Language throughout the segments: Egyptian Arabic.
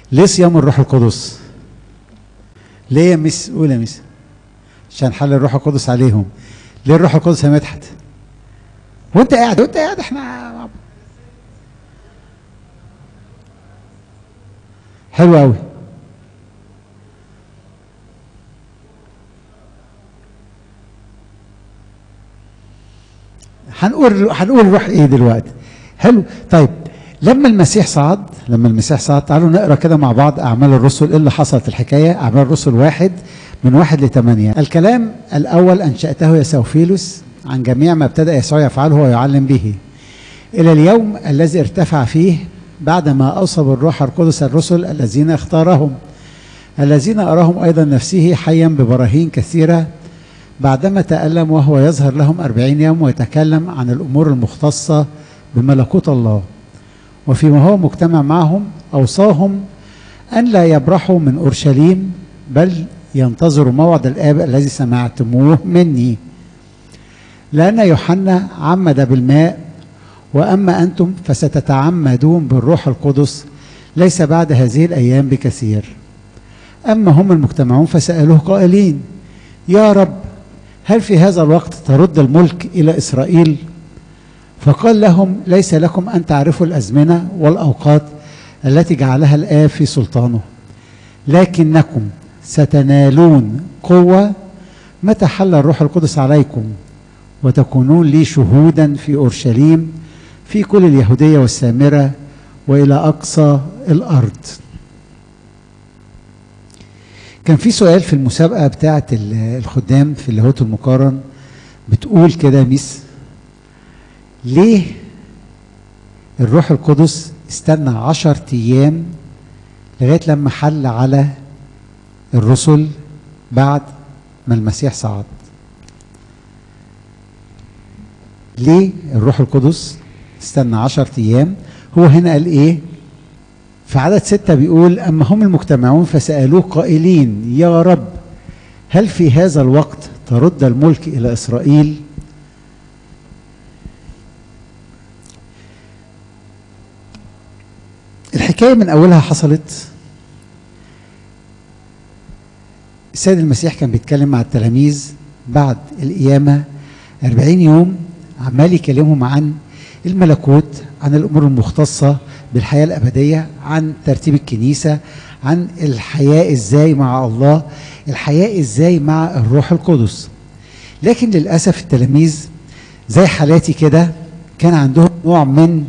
ليه صيام الروح القدس ليه يا مس قول يا مس عشان حل الروح القدس عليهم ليه الروح القدس يا مدحت وانت قاعد وانت قاعد احنا حلو قوي هنقول هنقول روح ايه دلوقتي حلو طيب لما المسيح صعد لما المسيح صعد تعالوا نقرا كده مع بعض اعمال الرسل ايه اللي حصلت الحكايه اعمال الرسل واحد من واحد لثمانية الكلام الأول أنشأته يا سوفيلوس عن جميع ما ابتدأ يسوع يفعله ويعلم به إلى اليوم الذي ارتفع فيه بعدما أوصى بالروح القدس الرسل الذين اختارهم الذين أراهم أيضا نفسه حيا ببراهين كثيرة بعدما تألم وهو يظهر لهم أربعين يوم ويتكلم عن الأمور المختصة بملكوت الله وفيما هو مجتمع معهم أوصاهم أن لا يبرحوا من أورشليم بل ينتظروا موعد الآب الذي سمعتموه مني لأن يوحنا عمد بالماء وأما أنتم فستتعمدون بالروح القدس ليس بعد هذه الأيام بكثير أما هم المجتمعون فسألوه قائلين يا رب هل في هذا الوقت ترد الملك إلى إسرائيل فقال لهم ليس لكم أن تعرفوا الأزمنة والأوقات التي جعلها الآب في سلطانه لكنكم ستنالون قوة متى حل الروح القدس عليكم وتكونون لي شهودا في أورشليم في كل اليهودية والسامرة وإلى أقصى الأرض كان في سؤال في المسابقة بتاعة الخدام في اللاهوت المقارن بتقول كده ميس ليه الروح القدس استنى عشر أيام لغاية لما حل على الرسل بعد ما المسيح صعد ليه الروح القدس استنى عشر أيام هو هنا قال إيه في عدد ستة بيقول أما هم المجتمعون فسألوه قائلين يا رب هل في هذا الوقت ترد الملك إلى إسرائيل الحكاية من أولها حصلت السيد المسيح كان بيتكلم مع التلاميذ بعد القيامة أربعين يوم عمال يكلمهم عن الملكوت عن الأمور المختصة بالحياة الأبدية عن ترتيب الكنيسة عن الحياة إزاي مع الله الحياة إزاي مع الروح القدس لكن للأسف التلاميذ زي حالاتي كده كان عندهم نوع من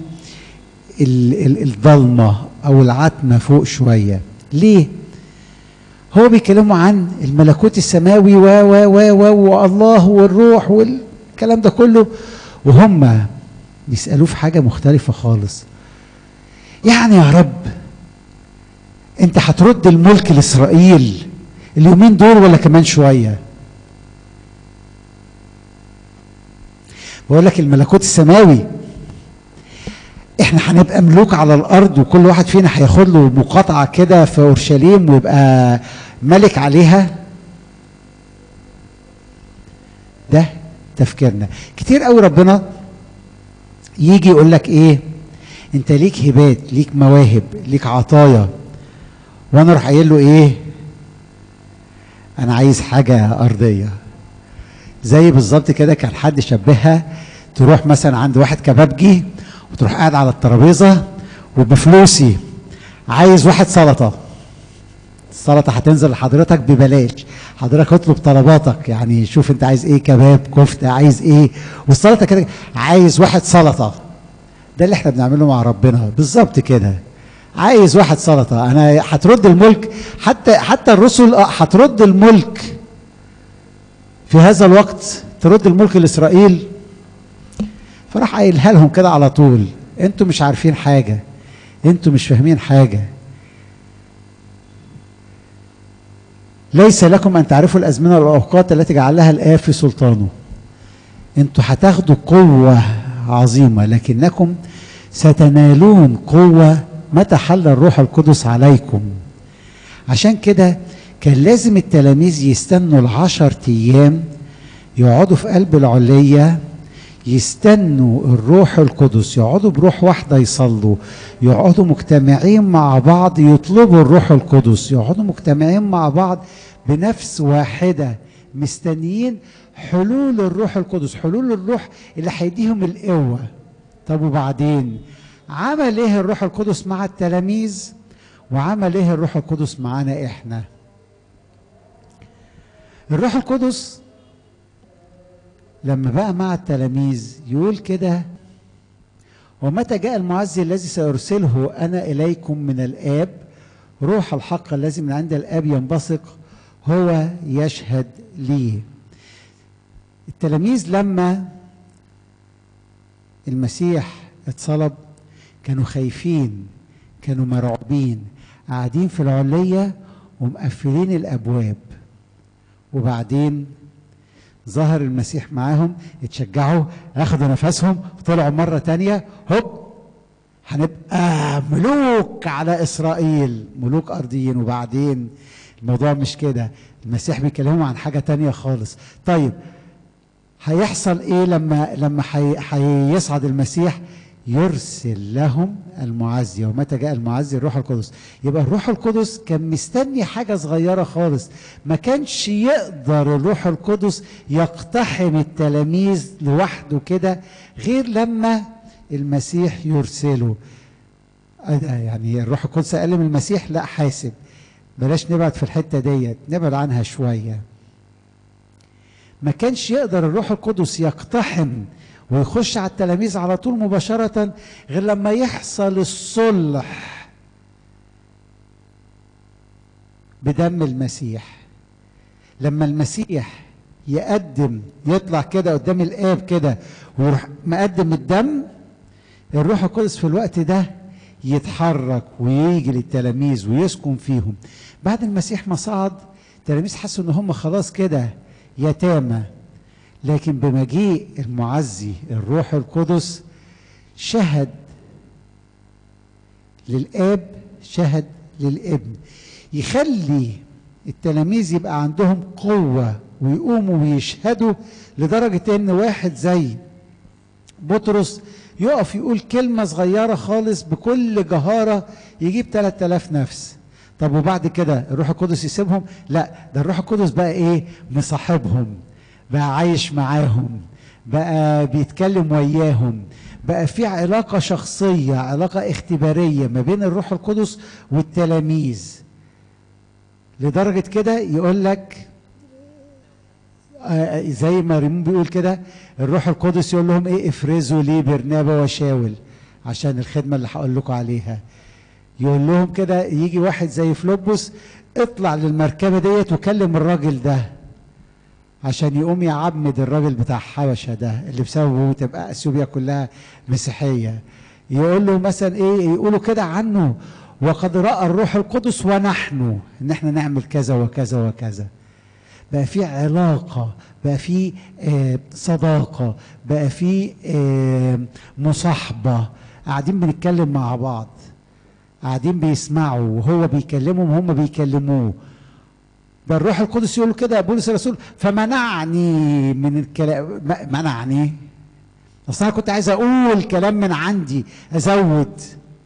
الضلمة أو العتمة فوق شوية ليه؟ هو بيتكلموا عن الملكوت السماوي و و و و والله والروح والكلام ده كله وهم بيسألوه في حاجة مختلفة خالص يعني يا رب انت هترد الملك لاسرائيل اليومين دول ولا كمان شويه بقول لك الملكوت السماوي احنا هنبقى ملوك على الارض وكل واحد فينا هياخد له مقاطعه كده في اورشليم ويبقى ملك عليها ده تفكيرنا كتير قوي ربنا يجي يقول لك ايه انت ليك هبات ليك مواهب ليك عطايا وانا اروح قايل له ايه انا عايز حاجه ارضيه زي بالظبط كده كان حد شبهها تروح مثلا عند واحد كبابجي وتروح قاعد على الترابيزه وبفلوسي عايز واحد سلطه السلطه هتنزل لحضرتك ببلاش حضرتك اطلب طلباتك يعني شوف انت عايز ايه كباب كفته عايز ايه والسلطه كده عايز واحد سلطه ده اللي احنا بنعمله مع ربنا بالظبط كده عايز واحد سلطه انا هترد الملك حتى حتى الرسل هترد الملك في هذا الوقت ترد الملك لاسرائيل فراح قايلها لهم كده على طول انتوا مش عارفين حاجه انتوا مش فاهمين حاجه ليس لكم ان تعرفوا الازمنه والاوقات التي جعلها الاب في سلطانه انتوا هتاخدوا قوه عظيمه لكنكم ستنالون قوه متى حل الروح القدس عليكم عشان كده كان لازم التلاميذ يستنوا العشر ايام يقعدوا في قلب العليه يستنوا الروح القدس يقعدوا بروح واحدة يصلوا يقعدوا مجتمعين مع بعض يطلبوا الروح القدس يقعدوا مجتمعين مع بعض بنفس واحدة مستنيين حلول الروح القدس حلول الروح اللي هيديهم القوة طب وبعدين عمل ايه الروح القدس مع التلاميذ وعمل ايه الروح القدس معانا احنا الروح القدس لما بقى مع التلاميذ يقول كده ومتى جاء المعزي الذي سأرسله أنا إليكم من الآب روح الحق الذي من عند الآب ينبثق هو يشهد لي التلاميذ لما المسيح اتصلب كانوا خايفين كانوا مرعوبين قاعدين في العلية ومقفلين الأبواب وبعدين ظهر المسيح معاهم اتشجعوا اخدوا نفسهم طلعوا مرة تانية هوب هنبقى ملوك على إسرائيل ملوك أرضيين وبعدين الموضوع مش كده المسيح بيكلمهم عن حاجة تانية خالص طيب هيحصل ايه لما لما هيصعد المسيح يرسل لهم المعزي ومتى جاء المعزي الروح القدس يبقى الروح القدس كان مستني حاجه صغيره خالص ما كانش يقدر الروح القدس يقتحم التلاميذ لوحده كده غير لما المسيح يرسله يعني الروح القدس قال المسيح لا حاسب بلاش نبعد في الحته ديت نبعد عنها شويه ما كانش يقدر الروح القدس يقتحم ويخش على التلاميذ على طول مباشرة غير لما يحصل الصلح بدم المسيح لما المسيح يقدم يطلع كده قدام الآب كده ويروح مقدم الدم الروح القدس في الوقت ده يتحرك ويجي للتلاميذ ويسكن فيهم بعد المسيح ما صعد التلاميذ حسوا ان هم خلاص كده يتامى لكن بمجيء المعزي الروح القدس شهد للاب شهد للابن يخلي التلاميذ يبقى عندهم قوه ويقوموا ويشهدوا لدرجه ان واحد زي بطرس يقف يقول كلمه صغيره خالص بكل جهاره يجيب 3000 نفس طب وبعد كده الروح القدس يسيبهم لا ده الروح القدس بقى ايه مصاحبهم بقى عايش معاهم بقى بيتكلم وياهم بقى في علاقة شخصية علاقة اختبارية ما بين الروح القدس والتلاميذ لدرجة كده يقول لك زي ما ريمون بيقول كده الروح القدس يقول لهم ايه افرزوا لي برنابا وشاول عشان الخدمة اللي هقول لكم عليها يقول لهم كده يجي واحد زي فلوبوس اطلع للمركبة ديت وكلم الراجل ده عشان يقوم يعمد الراجل بتاع حبشة ده اللي بسببه تبقى اثيوبيا كلها مسيحية يقول له مثلا ايه يقولوا كده عنه وقد رأى الروح القدس ونحن ان احنا نعمل كذا وكذا وكذا بقى في علاقة بقى في آه صداقة بقى في آه مصاحبة قاعدين بنتكلم مع بعض قاعدين بيسمعوا وهو بيكلمهم وهم بيكلموه ده الروح القدس يقول كده بولس الرسول فمنعني من الكلام منعني اصل انا كنت عايز اقول كلام من عندي ازود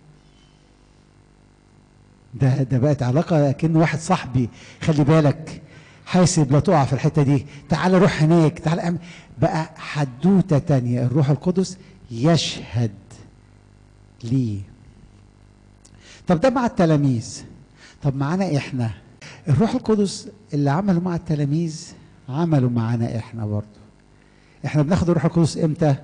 ده ده بقت علاقه كأن واحد صاحبي خلي بالك حاسب لا تقع في الحته دي تعال روح هناك تعال بقى حدوته تانية الروح القدس يشهد ليه طب ده مع التلاميذ طب معانا احنا الروح القدس اللي عمله مع التلاميذ عمله معانا احنا برضه احنا بناخد الروح القدس امتى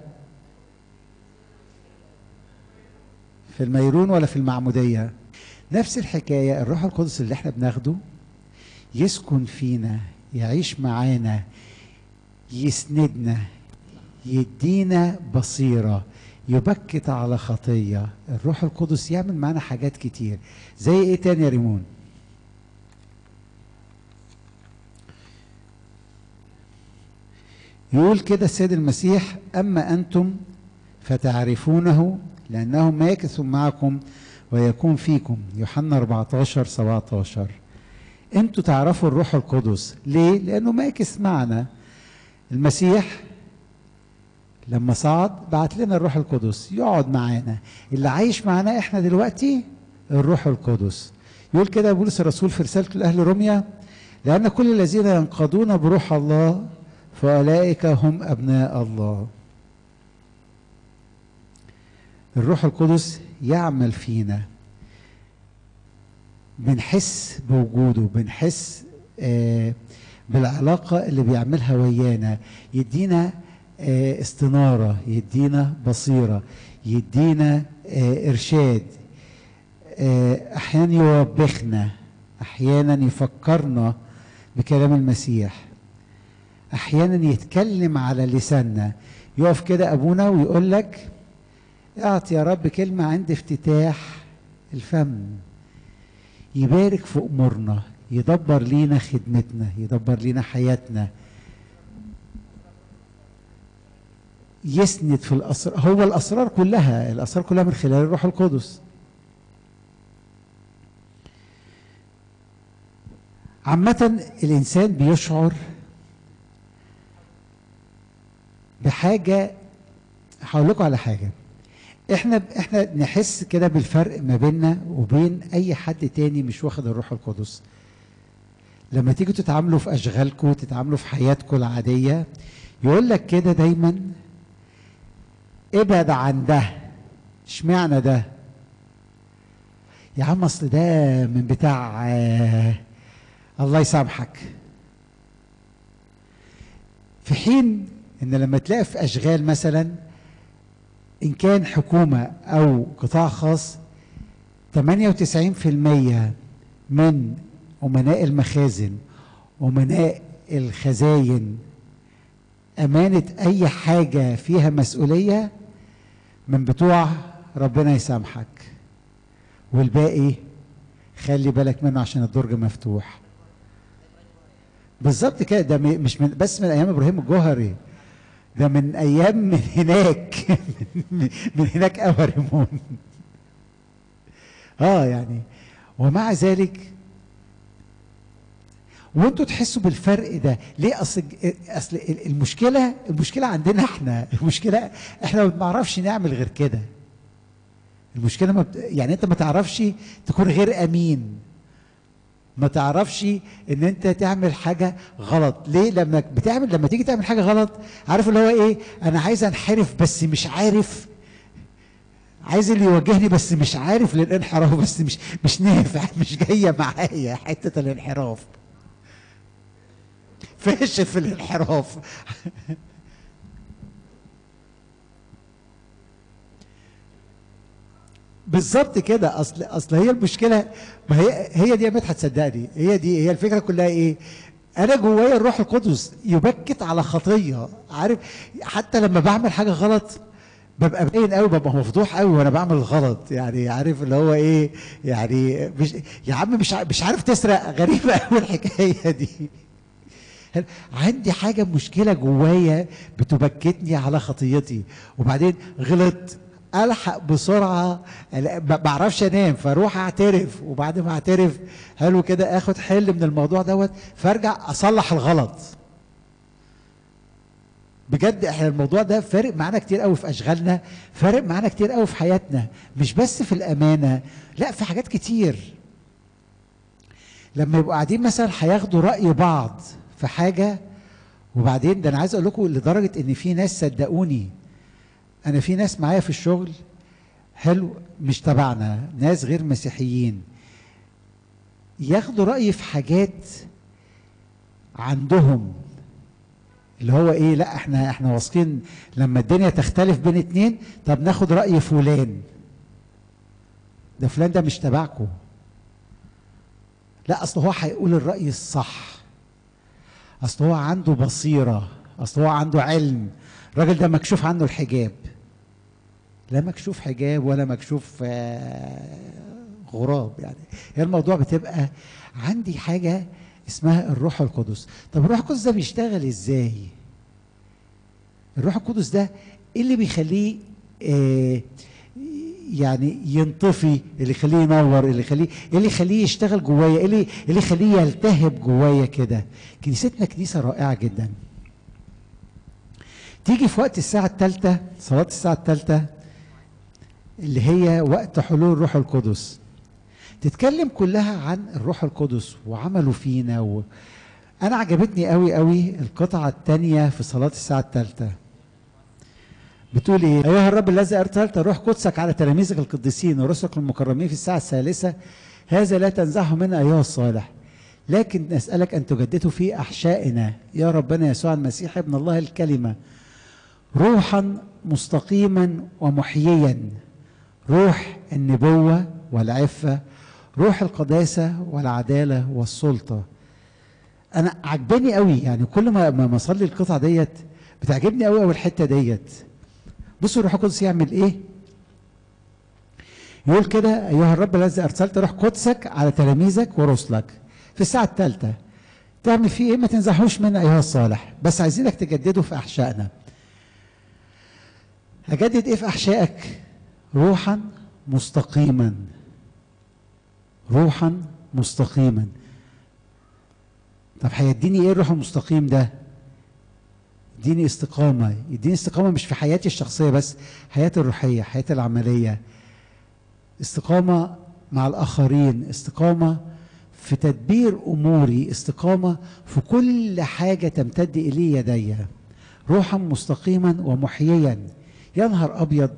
في الميرون ولا في المعمودية نفس الحكاية الروح القدس اللي احنا بناخده يسكن فينا يعيش معانا يسندنا يدينا بصيرة يبكت على خطية الروح القدس يعمل معانا حاجات كتير زي ايه تاني يا ريمون يقول كده السيد المسيح أما أنتم فتعرفونه لأنه ماكث معكم ويكون فيكم يوحنا 14 17 انتوا تعرفوا الروح القدس ليه؟ لأنه ماكث معنا المسيح لما صعد بعت لنا الروح القدس يقعد معانا اللي عايش معانا احنا دلوقتي الروح القدس يقول كده بولس الرسول في رسالته لاهل روميا لان كل الذين ينقضون بروح الله فاولئك هم ابناء الله الروح القدس يعمل فينا بنحس بوجوده بنحس آه بالعلاقة اللي بيعملها ويانا يدينا آه استنارة يدينا بصيرة يدينا آه إرشاد آه أحيانا يوبخنا أحيانا يفكرنا بكلام المسيح أحيانا يتكلم على لساننا يقف كده أبونا ويقول لك اعطي يا رب كلمة عند افتتاح الفم يبارك في أمورنا يدبر لينا خدمتنا يدبر لينا حياتنا يسند في الأسرار هو الأسرار كلها الأسرار كلها من خلال الروح القدس عامة الإنسان بيشعر بحاجة هقول لكم على حاجة احنا احنا نحس كده بالفرق ما بيننا وبين اي حد تاني مش واخد الروح القدس لما تيجوا تتعاملوا في اشغالكم تتعاملوا في حياتكم العاديه يقول لك كده دايما ابعد عن ده اشمعنى ده يا عم اصل ده من بتاع آه الله يسامحك في حين ان لما تلاقي في اشغال مثلا ان كان حكومه او قطاع خاص 98% من امناء المخازن امناء الخزاين امانه اي حاجه فيها مسؤوليه من بتوع ربنا يسامحك والباقي خلي بالك منه عشان الدرج مفتوح بالظبط كده ده مش من بس من ايام ابراهيم الجوهري ده من ايام من هناك من هناك اوريمون اه يعني ومع ذلك وانتوا تحسوا بالفرق ده ليه اصل اصل المشكله المشكله عندنا احنا المشكله احنا ما بنعرفش نعمل غير كده المشكله ما بت... يعني انت ما تعرفش تكون غير امين ما تعرفش ان انت تعمل حاجه غلط ليه لما بتعمل لما تيجي تعمل حاجه غلط عارف اللي هو ايه انا عايز انحرف بس مش عارف عايز اللي يوجهني بس مش عارف للانحراف بس مش مش نافع مش جايه معايا حته الانحراف فاشل في الانحراف بالظبط كده اصل اصل هي المشكله ما هي هي دي يا مدحت صدقني هي دي هي الفكره كلها ايه؟ انا جوايا الروح القدس يبكت على خطيه عارف حتى لما بعمل حاجه غلط ببقى باين قوي ببقى مفضوح قوي وانا بعمل غلط يعني عارف اللي هو ايه يعني مش يا عم مش مش عارف تسرق غريبه قوي الحكايه دي عندي حاجه مشكله جوايا بتبكتني على خطيتي وبعدين غلطت الحق بسرعه ما بعرفش انام فاروح اعترف وبعد ما اعترف حلو كده اخد حل من الموضوع دوت فارجع اصلح الغلط بجد احنا الموضوع ده فارق معانا كتير قوي في اشغالنا فارق معانا كتير قوي في حياتنا مش بس في الامانه لا في حاجات كتير لما يبقوا قاعدين مثلا هياخدوا راي بعض في حاجه وبعدين ده انا عايز اقول لكم لدرجه ان في ناس صدقوني انا في ناس معايا في الشغل حلو مش تبعنا ناس غير مسيحيين ياخدوا راي في حاجات عندهم اللي هو ايه لا احنا احنا واثقين لما الدنيا تختلف بين اتنين طب ناخد راي فلان ده فلان ده مش تبعكم لا اصل هو هيقول الراي الصح اصل هو عنده بصيره اصل هو عنده علم الراجل ده مكشوف عنه الحجاب لا مكشوف حجاب ولا مكشوف غراب يعني هي الموضوع بتبقى عندي حاجة اسمها الروح القدس طب الروح القدس ده بيشتغل ازاي الروح القدس ده ايه اللي بيخليه آه يعني ينطفي اللي يخليه ينور اللي يخليه اللي يخليه يشتغل جوايا اللي اللي يخليه يلتهب جوايا كده كنيستنا كنيسه رائعه جدا تيجي في وقت الساعة الثالثة صلاة الساعة الثالثة اللي هي وقت حلول الروح القدس تتكلم كلها عن الروح القدس وعمله فينا و... انا عجبتني قوي قوي القطعه الثانيه في صلاه الساعه الثالثه بتقول ايه ايها الرب الذي ارسلت روح قدسك على تلاميذك القديسين ورسلك المكرمين في الساعه الثالثه هذا لا تنزعه منا ايها الصالح لكن نسالك ان تجدده في احشائنا يا ربنا يسوع المسيح ابن الله الكلمه روحا مستقيما ومحييا روح النبوه والعفه روح القداسه والعداله والسلطه انا عجباني قوي يعني كل ما ما اصلي القطعه ديت بتعجبني قوي قوي الحته ديت بصوا الروح القدس يعمل ايه يقول كده ايها الرب الذي ارسلت روح قدسك على تلاميذك ورسلك في الساعه الثالثه تعمل فيه ايه ما تنزعوش منا ايها الصالح بس عايزينك تجدده في احشائنا اجدد ايه في احشائك روحا مستقيما روحا مستقيما طب هيديني ايه الروح المستقيم ده يديني استقامة يديني استقامة مش في حياتي الشخصية بس حياتي الروحية حياتي العملية استقامة مع الآخرين استقامة في تدبير أموري استقامة في كل حاجة تمتد إلي يدي روحا مستقيما ومحييا يا نهار أبيض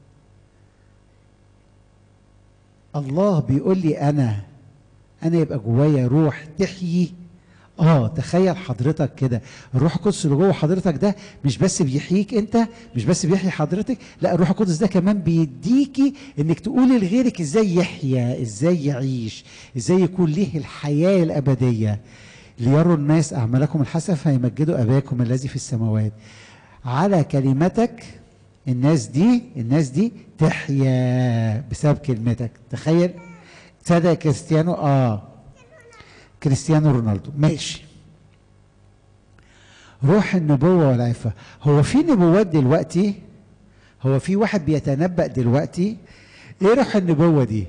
الله بيقول لي أنا أنا يبقى جوايا روح تحيي اه تخيل حضرتك كده الروح القدس اللي جوه حضرتك ده مش بس بيحييك انت مش بس بيحيي حضرتك لا الروح القدس ده كمان بيديكي انك تقولي لغيرك ازاي يحيا ازاي يعيش ازاي يكون ليه الحياه الابديه ليروا الناس اعمالكم الحسنه فيمجدوا اباكم الذي في السماوات على كلمتك الناس دي الناس دي تحيا بسبب كلمتك تخيل صدق كريستيانو اه كريستيانو رونالدو ماشي روح النبوة والعفة هو في نبوات دلوقتي هو في واحد بيتنبأ دلوقتي ايه روح النبوة دي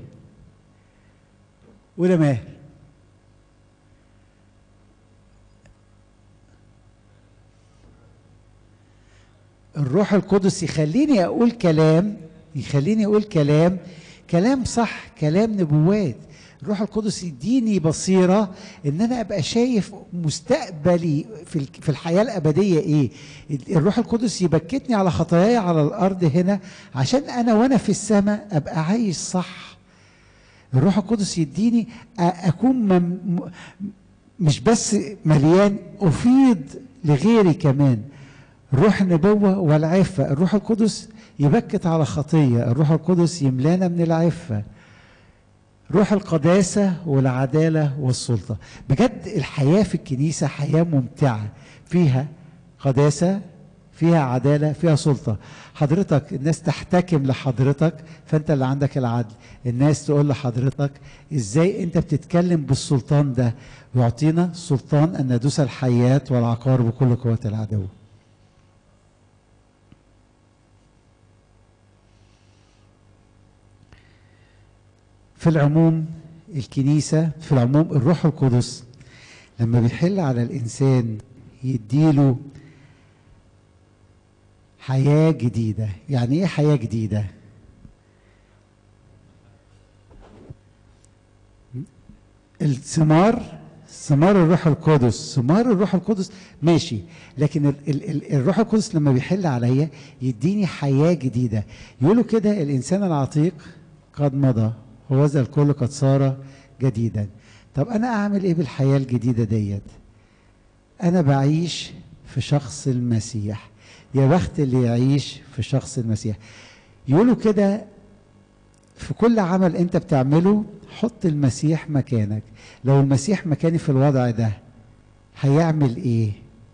ولا ماهر الروح القدس يخليني اقول كلام يخليني اقول كلام كلام صح كلام نبوات الروح القدس يديني بصيرة ان انا ابقى شايف مستقبلي في في الحياة الابدية ايه الروح القدس يبكتني على خطاياي على الارض هنا عشان انا وانا في السماء ابقى عايش صح الروح القدس يديني اكون مم مش بس مليان افيض لغيري كمان روح النبوة والعفة الروح القدس يبكت على خطية الروح القدس يملانا من العفة روح القداسة والعدالة والسلطة بجد الحياة في الكنيسة حياة ممتعة فيها قداسة فيها عدالة فيها سلطة حضرتك الناس تحتكم لحضرتك فانت اللي عندك العدل الناس تقول لحضرتك ازاي انت بتتكلم بالسلطان ده يعطينا سلطان ان ندوس الحياة والعقار بكل قوة العدو في العموم الكنيسة في العموم الروح القدس لما بيحل على الإنسان يديله حياة جديدة يعني إيه حياة جديدة الثمار ثمار الروح القدس ثمار الروح القدس ماشي لكن ال ال ال الروح القدس لما بيحل عليا يديني حياة جديدة يقولوا كده الإنسان العتيق قد مضى وذا الكل قد صار جديدا طب انا اعمل ايه بالحياه الجديده ديت انا بعيش في شخص المسيح يا بخت اللي يعيش في شخص المسيح يقولوا كده في كل عمل انت بتعمله حط المسيح مكانك لو المسيح مكاني في الوضع ده هيعمل ايه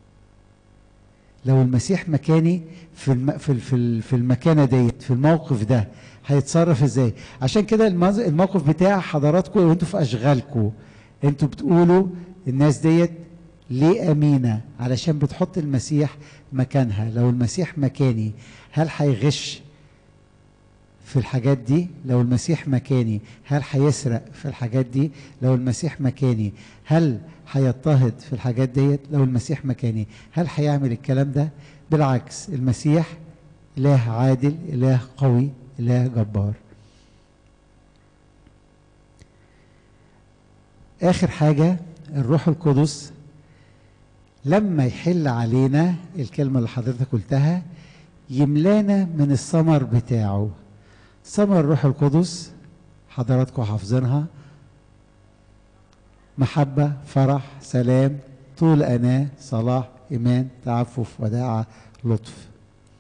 لو المسيح مكاني في الم... في في في المكانه ديت في الموقف ده هيتصرف ازاي عشان كده الموقف بتاع حضراتكم وانتوا في اشغالكم انتوا بتقولوا الناس ديت ليه امينه علشان بتحط المسيح مكانها لو المسيح مكاني هل هيغش في الحاجات دي لو المسيح مكاني هل هيسرق في الحاجات دي لو المسيح مكاني هل هيضطهد في الحاجات ديت لو المسيح مكاني هل هيعمل الكلام ده بالعكس المسيح إله عادل إله قوي إله جبار آخر حاجة الروح القدس لما يحل علينا الكلمة اللي حضرتك قلتها يملانا من الثمر بتاعه ثمر الروح القدس حضراتكم حافظينها محبة فرح سلام طول أناة صلاح إيمان تعفف وداعة لطف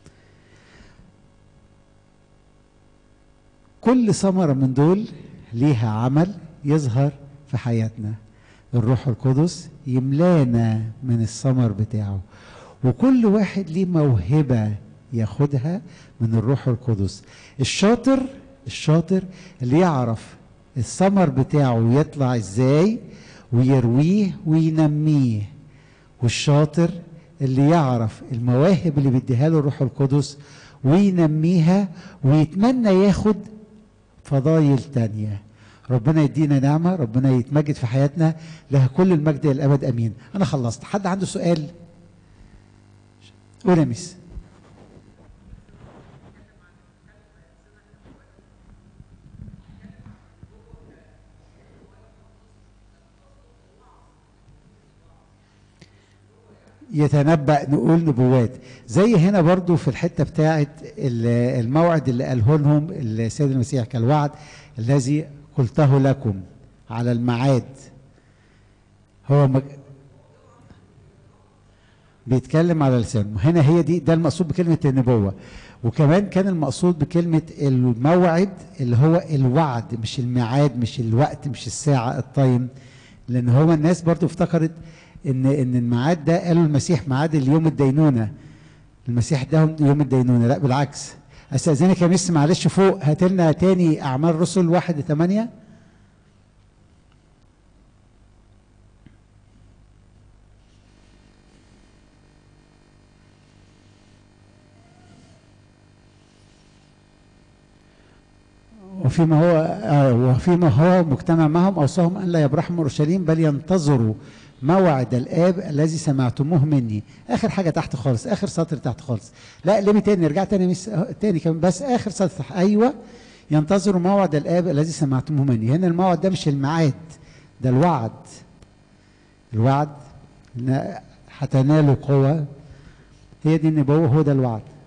كل ثمرة من دول ليها عمل يظهر في حياتنا الروح القدس يملانا من الثمر بتاعه وكل واحد ليه موهبة ياخدها من الروح القدس الشاطر الشاطر اللي يعرف الثمر بتاعه يطلع ازاي ويرويه وينميه والشاطر اللي يعرف المواهب اللي بيديها له الروح القدس وينميها ويتمنى ياخد فضايل تانية ربنا يدينا نعمة ربنا يتمجد في حياتنا لها كل المجد إلى الأبد أمين أنا خلصت حد عنده سؤال قول يا ميس يتنبأ نقول نبوات زي هنا برضو في الحتة بتاعة الموعد اللي قاله لهم السيد المسيح كالوعد الذي قلته لكم على الميعاد هو مج... بيتكلم على لسانه هنا هي دي ده المقصود بكلمة النبوة وكمان كان المقصود بكلمة الموعد اللي هو الوعد مش الميعاد مش الوقت مش الساعة التايم لأن هو الناس برضو افتكرت ان ان الميعاد ده قالوا المسيح ميعاد اليوم الدينونه المسيح ده يوم الدينونه لا بالعكس استاذنك يا مس معلش فوق هات لنا تاني اعمال رسل واحد ثمانية وفيما هو آه وفيما هو مجتمع معهم اوصاهم ان لا يبرحوا من اورشليم بل ينتظروا موعد الاب الذي سمعتموه مني اخر حاجه تحت خالص اخر سطر تحت خالص لا لمي تاني نرجع تاني مس... تاني كمان بس اخر سطر تحت. ايوه ينتظروا موعد الاب الذي سمعتموه مني هنا الموعد ده مش الميعاد ده الوعد الوعد ان هتنالوا قوه هي دي النبوه هو ده الوعد